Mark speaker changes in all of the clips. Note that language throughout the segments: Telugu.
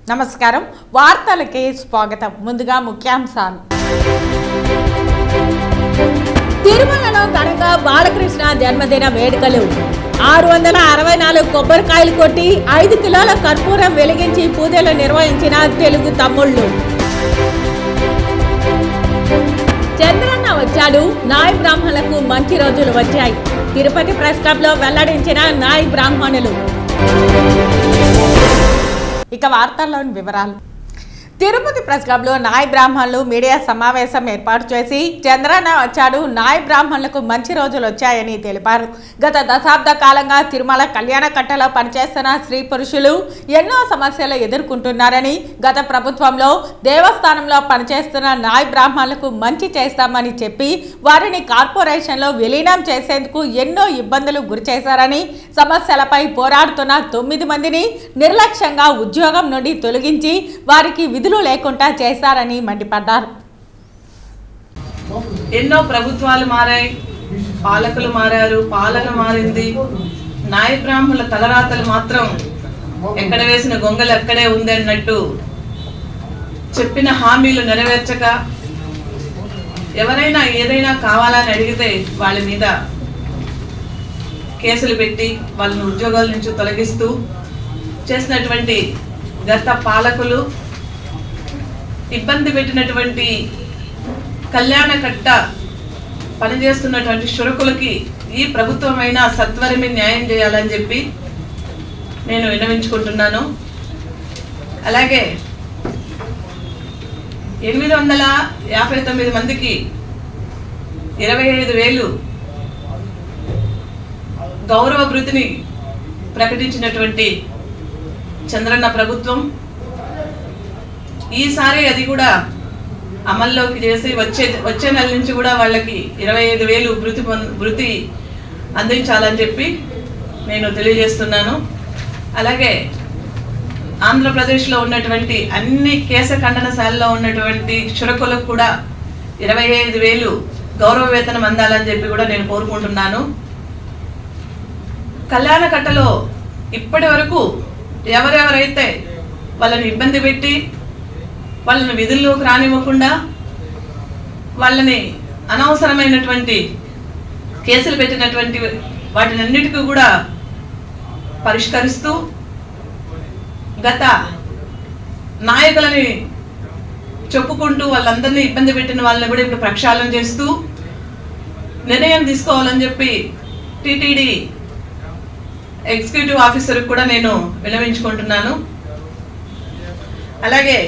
Speaker 1: నమస్కారం వార్తలకి స్వాగతం ముందుగా ముఖ్యాంశాలు తిరుమలలో ఘనంగా బాలకృష్ణ జన్మదిన వేడుకలు ఆరు వందల అరవై నాలుగు కొబ్బరికాయలు కొట్టి ఐదు కిలోల కర్పూరం వెలిగించి పూజలు నిర్వహించిన తెలుగు తమ్ముళ్ళు చంద్రన్న వచ్చాడు నాయ్ బ్రాహ్మణులకు మంచి రోజులు వచ్చాయి తిరుపతి ప్రెస్ క్లబ్ లో వెల్లడించిన నాయ్ బ్రాహ్మణులు ఇక వార్తల్లోని వివరాలు తిరుపతి ప్రెస్ క్లబ్లో నాయ్ బ్రాహ్మణులు మీడియా సమావేశం ఏర్పాటు చేసి చంద్రన్న వచ్చాడు నాయ్ బ్రాహ్మణులకు మంచి రోజులు వచ్చాయని తెలిపారు గత దశాబ్ద కాలంగా తిరుమల కళ్యాణ కట్టలో పనిచేస్తున్న స్త్రీ పురుషులు ఎన్నో సమస్యలు ఎదుర్కొంటున్నారని గత ప్రభుత్వంలో దేవస్థానంలో పనిచేస్తున్న నాయ్ బ్రాహ్మణులకు మంచి చేస్తామని చెప్పి వారిని కార్పొరేషన్లో విలీనం చేసేందుకు ఎన్నో ఇబ్బందులు గురిచేశారని సమస్యలపై పోరాడుతున్న తొమ్మిది మందిని నిర్లక్ష్యంగా ఉద్యోగం నుండి తొలగించి వారికి విధులు లేకుండా చేశారని మండిపడ్డారు
Speaker 2: ఎన్నో ప్రభుత్వాలు మారాయి పాలకులు మారారు పాలన మారింది నాయ బ్రాహ్మణుల తలరాతలు మాత్రం ఎక్కడ వేసిన గొంగలు ఎక్కడే ఉంది అన్నట్టు చెప్పిన హామీలు నెరవేర్చక ఎవరైనా ఏదైనా కావాలని అడిగితే వాళ్ళ మీద కేసులు పెట్టి వాళ్ళని ఉద్యోగాల నుంచి తొలగిస్తూ చేసినటువంటి గత పాలకులు ఇబ్బంది పెట్టినటువంటి కళ్యాణ కట్ట పనిచేస్తున్నటువంటి షురకులకి ఈ ప్రభుత్వమైనా సత్వరమే న్యాయం చేయాలని చెప్పి నేను విన్నవించుకుంటున్నాను అలాగే ఎనిమిది వందల యాభై తొమ్మిది మందికి ఇరవై ఐదు వేలు గౌరవ భృతిని ప్రకటించినటువంటి చంద్రన్న ప్రభుత్వం ఈసారి అది కూడా అమల్లోకి చేసి వచ్చే వచ్చే నెల నుంచి కూడా వాళ్ళకి ఇరవై ఐదు వేలు భృతి పొంద- భృతి అందించాలని చెప్పి నేను తెలియజేస్తున్నాను అలాగే ఆంధ్రప్రదేశ్లో ఉన్నటువంటి అన్ని కేశ ఖండనశాలలో ఉన్నటువంటి క్షురకులకు కూడా ఇరవై ఐదు వేలు గౌరవ వేతనం అందాలని చెప్పి కూడా నేను కోరుకుంటున్నాను కళ్యాణ కట్టలో ఇప్పటి వరకు ఎవరెవరైతే వాళ్ళని ఇబ్బంది పెట్టి వాళ్ళని విధుల్లోకి రానివ్వకుండా వాళ్ళని అనవసరమైనటువంటి కేసులు పెట్టినటువంటి వాటినన్నిటికీ కూడా పరిష్కరిస్తూ గత నాయకులని చెప్పుకుంటూ వాళ్ళందరినీ ఇబ్బంది పెట్టిన వాళ్ళని కూడా ఇప్పుడు ప్రక్షాళన చేస్తూ నిర్ణయం తీసుకోవాలని చెప్పి టీటీడీ ఎగ్జిక్యూటివ్ ఆఫీసర్ కూడా నేను వినవించుకుంటున్నాను అలాగే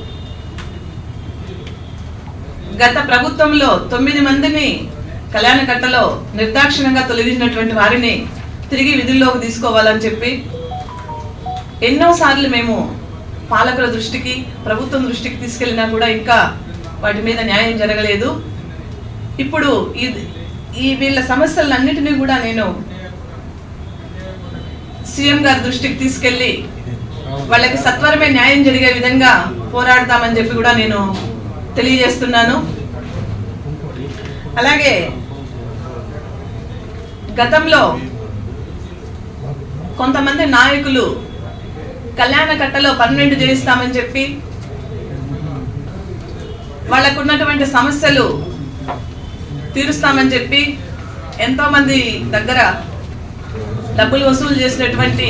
Speaker 2: గత ప్రభుత్వంలో తొమ్మిది మందిని కళ్యాణ కట్టలో నిర్దాక్షిణంగా తొలగించినటువంటి వారిని తిరిగి విధుల్లోకి తీసుకోవాలని చెప్పి ఎన్నోసార్లు మేము పాలకుల దృష్టికి ప్రభుత్వం దృష్టికి తీసుకెళ్ళినా కూడా ఇంకా వాటి మీద న్యాయం జరగలేదు ఇప్పుడు ఇది ఈ వీళ్ళ సమస్యలన్నిటినీ కూడా నేను సీఎం గారి దృష్టికి తీసుకెళ్ళి వాళ్ళకి సత్వరమే న్యాయం జరిగే విధంగా పోరాడతామని చెప్పి కూడా నేను తెలియజేస్తున్నాను అలాగే గతంలో కొంతమంది నాయకులు కళ్యాణ కట్టలో పన్నెండు చేయిస్తామని చెప్పి వాళ్ళకు ఉన్నటువంటి సమస్యలు తీరుస్తామని చెప్పి ఎంతో మంది దగ్గర డబ్బులు వసూలు చేసినటువంటి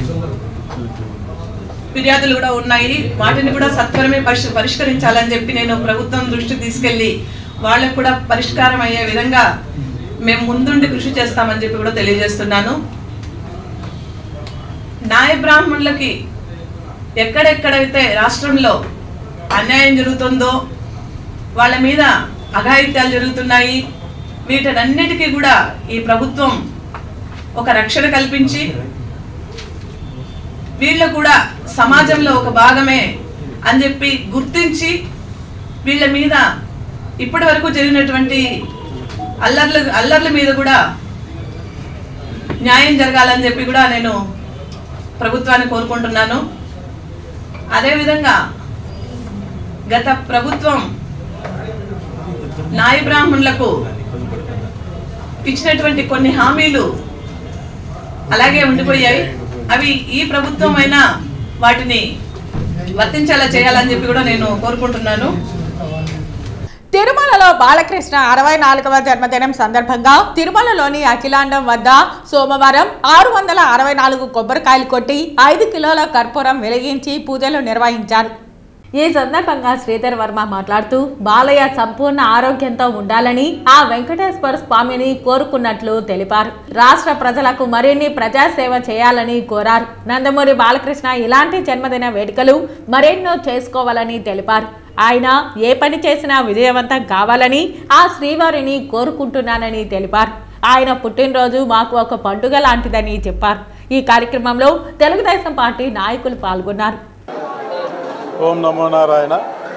Speaker 2: ఫిర్యాదులు కూడా ఉన్నాయి వాటిని కూడా సత్వరమే పరిష్ పరిష్కరించాలని చెప్పి నేను ప్రభుత్వం దృష్టికి తీసుకెళ్ళి వాళ్ళకు కూడా పరిష్కారం అయ్యే విధంగా మేము ముందుండి కృషి చేస్తామని చెప్పి కూడా తెలియజేస్తున్నాను న్యాయ బ్రాహ్మణులకి ఎక్కడెక్కడైతే రాష్ట్రంలో అన్యాయం జరుగుతుందో వాళ్ళ మీద అఘాయిత్యాలు జరుగుతున్నాయి వీటన్నిటికీ కూడా ఈ ప్రభుత్వం ఒక రక్షణ కల్పించి వీళ్ళు కూడా సమాజంలో ఒక భాగమే అని చెప్పి గుర్తించి వీళ్ళ మీద ఇప్పటి వరకు జరిగినటువంటి అల్లర్ల అల్లర్ల మీద కూడా న్యాయం జరగాలని చెప్పి కూడా నేను ప్రభుత్వాన్ని కోరుకుంటున్నాను అదేవిధంగా గత ప్రభుత్వం నాయ బ్రాహ్మణులకు ఇచ్చినటువంటి కొన్ని హామీలు అలాగే ఉండిపోయాయి అవి ఈ ప్రభుత్వం అయినా వాటిని వర్తించేలా చేయాలని చెప్పి కూడా నేను కోరుకుంటున్నాను
Speaker 1: తిరుమలలో బాలకృష్ణ అరవై నాలుగవ జన్మదినం సందర్భంగా తిరుమలలోని అఖిలాండం వద్ద సోమవారం ఆరు వందల అరవై నాలుగు కొబ్బరికాయలు కొట్టి ఐదు కిలోల కర్పూరం వెలిగించి పూజలు నిర్వహించారు ఈ సందర్భంగా శ్రీధర్ వర్మ మాట్లాడుతూ బాలయ్య సంపూర్ణ ఆరోగ్యంతో ఉండాలని ఆ వెంకటేశ్వర స్వామిని కోరుకున్నట్లు తెలిపారు రాష్ట్ర ప్రజలకు మరిన్ని ప్రజాసేవ చేయాలని కోరారు నందమూరి బాలకృష్ణ ఇలాంటి జన్మదిన వేడుకలు మరెన్నో చేసుకోవాలని తెలిపారు ఆయన ఏ పని చేసినా విజయవంతం కావాలని ఆ శ్రీవారిని కోరుకుంటున్నానని తెలిపారు ఆయన పుట్టినరోజు మాకు ఒక పండుగ లాంటిదని చెప్పారు ఈ కార్యక్రమంలో తెలుగుదేశం పార్టీ నాయకులు పాల్గొన్నారు
Speaker 3: ఓం నమో నారాయణ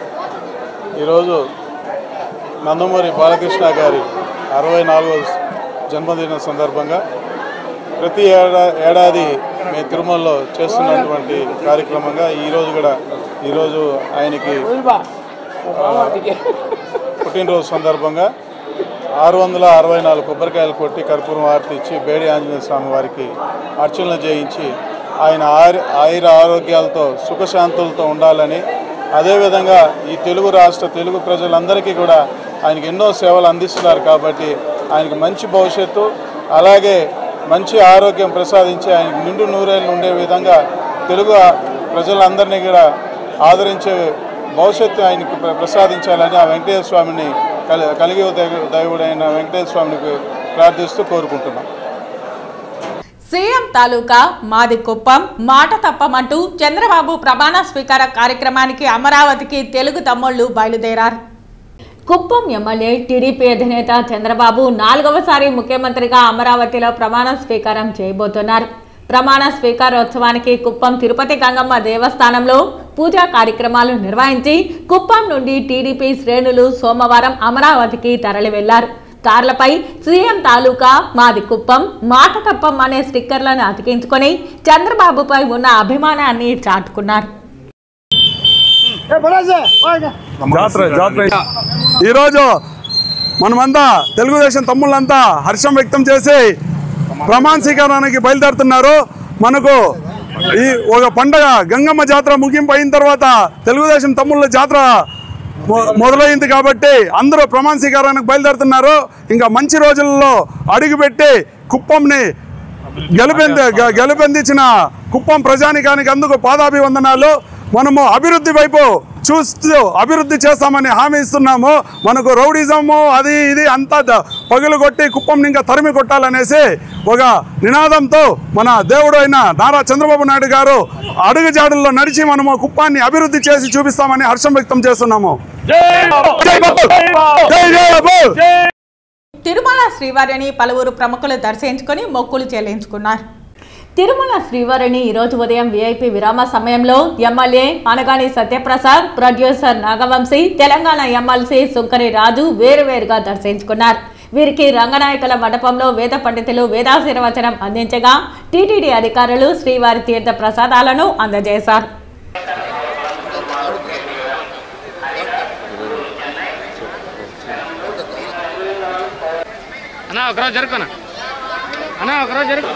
Speaker 3: ఈరోజు నందమూరి బాలకృష్ణ గారి అరవై నాలుగవ జన్మదిన సందర్భంగా ప్రతి ఏడా ఏడాది మేము తిరుమలలో చేస్తున్నటువంటి కార్యక్రమంగా ఈరోజు కూడా ఈరోజు ఆయనకి ఆ, పుట్టినరోజు సందర్భంగా ఆరు వందల అరవై నాలుగు కొబ్బరికాయలు కొట్టి కర్పూరం ఆరతి ఇచ్చి బేడి ఆంజనేయ స్వామి వారికి అర్చనలు చేయించి ఆయన ఆరు ఆయుర ఆరోగ్యాలతో సుఖశాంతులతో ఉండాలని అదేవిధంగా ఈ తెలుగు రాష్ట్ర తెలుగు ప్రజలందరికీ కూడా ఆయనకి ఎన్నో సేవలు అందిస్తున్నారు కాబట్టి ఆయనకి మంచి భవిష్యత్తు అలాగే మంచి ఆరోగ్యం ప్రసాదించి ఆయనకి నిండు నూరేళ్ళు ఉండే విధంగా తెలుగు ప్రజలందరినీ కూడా ఆదరించే భవిష్యత్తు ఆయనకు ప్ర- ప్రసాదించాలని ఆ వెంకటేశ్వర స్వామిని కలి కలిగి దైవ- దైవుడైన వెంకటేశ్వర స్వామిని ప్రార్థిస్తూ కోరుకుంటున్నాం
Speaker 1: సీఎం తాలూకా మాది కుప్పం మాట తప్పమంటూ చంద్రబాబు ప్రమాణ స్వీకార కార్యక్రమానికి అమరావతికి తెలుగు తమ్ముళ్లు బయలుదేరారు కుప్పం ఎమ్మెల్యే టీడీపీ అధినేత చంద్రబాబు నాలుగవసారి ముఖ్యమంత్రిగా అమరావతిలో ప్రమాణ స్వీకారం చేయబోతున్నారు ప్రమాణ స్వీకారోత్సవానికి కుప్పం తిరుపతి గంగమ్మ దేవస్థానంలో పూజా కార్యక్రమాలు నిర్వహించి కుప్పం నుండి టీడీపీ శ్రేణులు సోమవారం అమరావతికి తరలి వెళ్లారు కార్లపై సీఎం తాలూకా మాది కుప్పం మాట తప్పం అనే స్టిక్కర్లను అతికించుకొని చంద్రబాబుపై ఉన్న అభిమానాన్ని చాటుకున్నారు
Speaker 4: జాతర జాతర ఈరోజు మనమంతా తెలుగుదేశం తమ్ముళ్ళంతా హర్షం వ్యక్తం చేసి ప్రమాణ స్వీకారానికి బయలుదేరుతున్నారు మనకు ఈ ఒక పండగ గంగమ్మ జాతర ముగింపు అయిన తర్వాత తెలుగుదేశం తమ్ముళ్ళ జాతర మొ- మొదలైంది కాబట్టి అందరూ ప్రమాణ స్వీకారానికి బయలుదేరుతున్నారు ఇంకా మంచి రోజుల్లో అడుగుపెట్టి కుప్పంని గెలుపెంది గ- గెలుపొందించిన కుప్పం ప్రజానికానికి అందుకు పాదాభివందనాలు మనము అభివృద్ధి వైపు చూస్తూ అభివృద్ధి చేస్తామని హామీ ఇస్తున్నాము మనకు రౌడిజము అది ఇది అంతా ద- పగులు కొట్టి కుప్పం ఇంకా తరిమి కొట్టాలనేసి ఒక నినాదంతో మన దేవుడు అయిన నారా చంద్రబాబు నాయుడు గారు అడుగుజాడుల్లో నడిచి మనము కుప్పాన్ని అభివృద్ధి చేసి చూపిస్తామని హర్షం వ్యక్తం చేస్తున్నాము జై బాబు! జై జై బాబు!
Speaker 1: తిరుమల శ్రీవారిని పలువురు ప్రముఖులు దర్శించుకొని మొక్కులు చెల్లించుకున్నారు తిరుమల శ్రీవారిని ఈరోజు ఉదయం విఐపి విరామ సమయంలో MLA Anagani Satyaprasad producer Nagavamsi Telangana MLC Sunkari Raju వేరువేరుగా దర్శించుకున్నారు వీరికి రంగనాయకుల మండపంలో వేద పండితులు వేదాశీర్వచనం అందించగా టీటీడీ అధికారులు శ్రీవారి తీర్థ ప్రసాదాలను అందజేశారు
Speaker 5: అన్నా ఒకరోజు జరుపుకోనా అన్నా ఒకరోజు జరుపు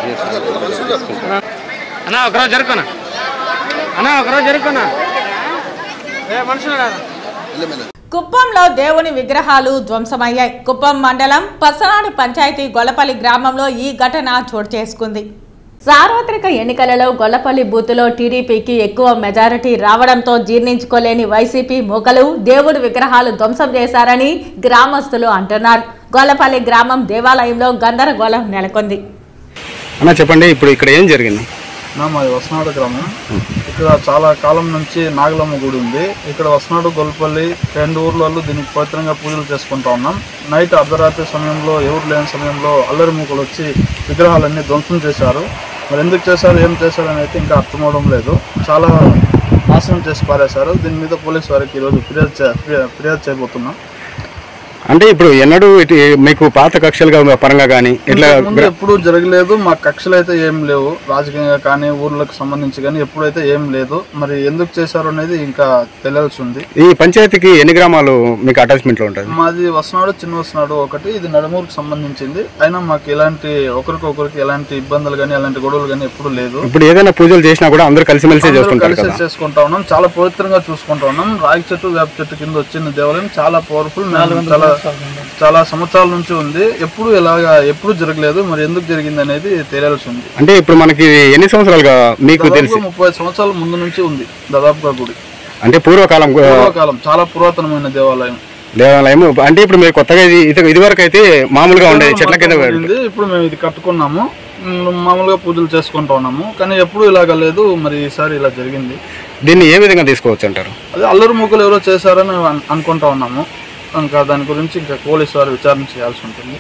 Speaker 5: అన్నా ఒకరోజు జరుపుకోనా అన్నా ఒకరోజు జరుపుకోనా ఏ మనుషులు కాదా
Speaker 1: కుప్పంలో దేవుని విగ్రహాలు ధ్వంసమయ్యాయి కుప్పం మండలం పసనాడు పంచాయతీ గొల్లపల్లి గ్రామంలో ఈ ఘటన చోటు చేసుకుంది సార్వత్రిక ఎన్నికలలో గొల్లపల్లి బూత్లో టీడీపీకి ఎక్కువ మెజారిటీ రావడంతో జీర్ణించుకోలేని వైసీపీ మూకలు దేవుడి విగ్రహాలు ధ్వంసం చేశారని గ్రామస్తులు అంటున్నారు గొల్లపల్లి గ్రామం దేవాలయంలో గందరగోళం నెలకొంది
Speaker 5: అన్నా చెప్పండి ఇప్పుడు ఇక్కడ ఏం జరిగింది
Speaker 6: నా మాది వసనాడు గ్రామం ఇక్కడ చాలా కాలం నుంచి నాగలమ్మ గుడి ఉంది ఇక్కడ వసనాడు గొల్పల్లి రెండు ఊర్లలో దీనికి పవిత్రంగా పూజలు చేసుకుంటా ఉన్నాం నైట్ అర్ధరాత్రి సమయంలో ఎవరు లేని సమయంలో అల్లరి మూకలు వచ్చి విగ్రహాలన్నీ ధ్వంసం చేశారు మరి ఎందుకు చేశారు ఏం చేశారు అని అయితే ఇంకా అర్థమవడం లేదు చాలా నాశనం చేసి పారేశారు దీని మీద పోలీసు వారికి ఈరోజు ఫిర్యాదు చే- ఫిర్యాదు చేయబోతున్నాం
Speaker 5: అంటే ఇప్పుడు ఎన్నడూ ఇటు మీకు పాత కక్షలుగా పరంగా కానీ ఇట్లా
Speaker 6: ముందు ఎప్పుడూ జరగలేదు మా కక్షలు అయితే ఏం లేవు రాజకీయంగా కానీ ఊర్లకు సంబంధించి కానీ ఎప్పుడైతే ఏం లేదు మరి ఎందుకు చేశారు అనేది ఇంకా తెలియాల్సి ఉంది
Speaker 5: ఈ పంచాయతీకి ఎన్ని గ్రామాలు మీకు అటాచ్మెంట్లో ఉంటుంది
Speaker 6: మాది వసనాడు చిన్న వసనాడు ఒకటి ఇది నడుమూరుకు సంబంధించింది అయినా మాకు ఎలాంటి ఒకరికొకరికి ఎలాంటి ఇబ్బందులు కానీ ఎలాంటి గొడవలు కానీ ఎప్పుడూ లేదు
Speaker 5: ఇప్పుడు ఏదైనా పూజలు చేసినా కూడా అందరూ కలిసిమెలిసి
Speaker 6: అందరూ
Speaker 5: చేసుకుంటారు
Speaker 6: కలిసి
Speaker 5: కదా
Speaker 6: చేసుకుంటా ఉన్నాం చాలా పవిత్రంగా చూసుకుంటా ఉన్నాం రాగి చెట్టు వేప చెట్టు కింద వచ్చిన దేవాలయం చాలా పవర్ఫుల్ చాలా చాలా సంవత్సరాల నుంచి ఉంది ఎప్పుడు ఇలాగా ఎప్పుడు జరగలేదు మరి ఎందుకు జరిగింది అనేది తెలియాల్సి ఉంది
Speaker 5: అంటే ఇప్పుడు మనకి ఎన్ని సంవత్సరాలుగా మీకు తెలిసి
Speaker 6: దాదాపుగా ముప్పై సంవత్సరాల ముందు నుంచి ఉంది దాదాపుగా గుడి
Speaker 5: అంటే పూర్వకాలం ఆ,
Speaker 6: పూర్వకాలం చాలా పురాతనమైన దేవాలయం
Speaker 5: దేవాలయం అంటే ఇప్పుడు మీరు కొత్తగా ఇది ఇది ఇదివరకు అయితే మామూలుగా ఉండేది చెట్ల కింద
Speaker 6: ఉంది. ఇప్పుడు మేము ఇది కట్టుకున్నాము ఉమ్, మామూలుగా పూజలు చేసుకుంటా ఉన్నాము కానీ ఎప్పుడు ఇలాగ లేదు మరి ఈసారి ఇలా జరిగింది
Speaker 5: దీన్ని ఏ విధంగా తీసుకోవచ్చు అంటారు
Speaker 6: అదే అల్లరి మూకలు ఎవరో చేశారని అన్- అనుకుంటా ఉన్నాము ఇంకా దాని గురించి ఇంకా పోలీసు వారు విచారణ చేయాల్సి ఉంటుంది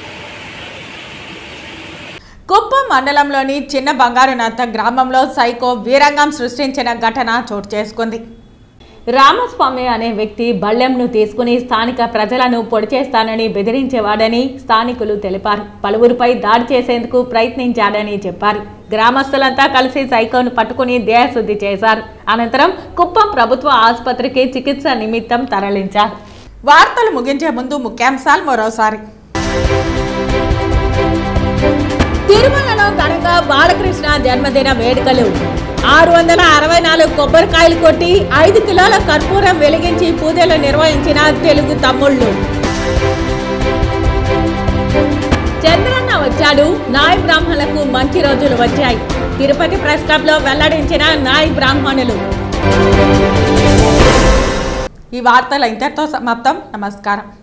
Speaker 1: కుప్పం మండలంలోని చిన్న బంగారునాథ గ్రామంలో సైకో వీరంగం సృష్టించిన ఘటన చోటు చేసుకుంది రామస్వామి అనే వ్యక్తి బళ్ళెంను తీసుకుని స్థానిక ప్రజలను పొడి చేస్తానని బెదిరించేవాడని స్థానికులు తెలిపారు పలువురిపై దాడి చేసేందుకు ప్రయత్నించాడని చెప్పారు గ్రామస్తులంతా కలిసి సైకోను పట్టుకుని దేహశుద్ధి చేశారు అనంతరం కుప్పం ప్రభుత్వ ఆసుపత్రికి చికిత్స నిమిత్తం తరలించారు వార్తలు ముగించే ముందు ముఖ్యాంశాలు మరోసారి తిరుమలలో ఘనంగా బాలకృష్ణ జన్మదిన వేడుకలు ఆరు వందల అరవై నాలుగు కొబ్బరికాయలు కొట్టి ఐదు కిలోల కర్పూరం వెలిగించి పూజలు నిర్వహించిన తెలుగు తమ్ముళ్ళు చంద్రన్న వచ్చాడు నాయ్ బ్రాహ్మణులకు మంచి రోజులు వచ్చాయి తిరుపతి ప్రెస్ క్లబ్ లో వెల్లడించిన నాయ్ బ్రాహ్మణులు ఈ వార్తలు ఇంతటితో సమాప్తం నమస్కారం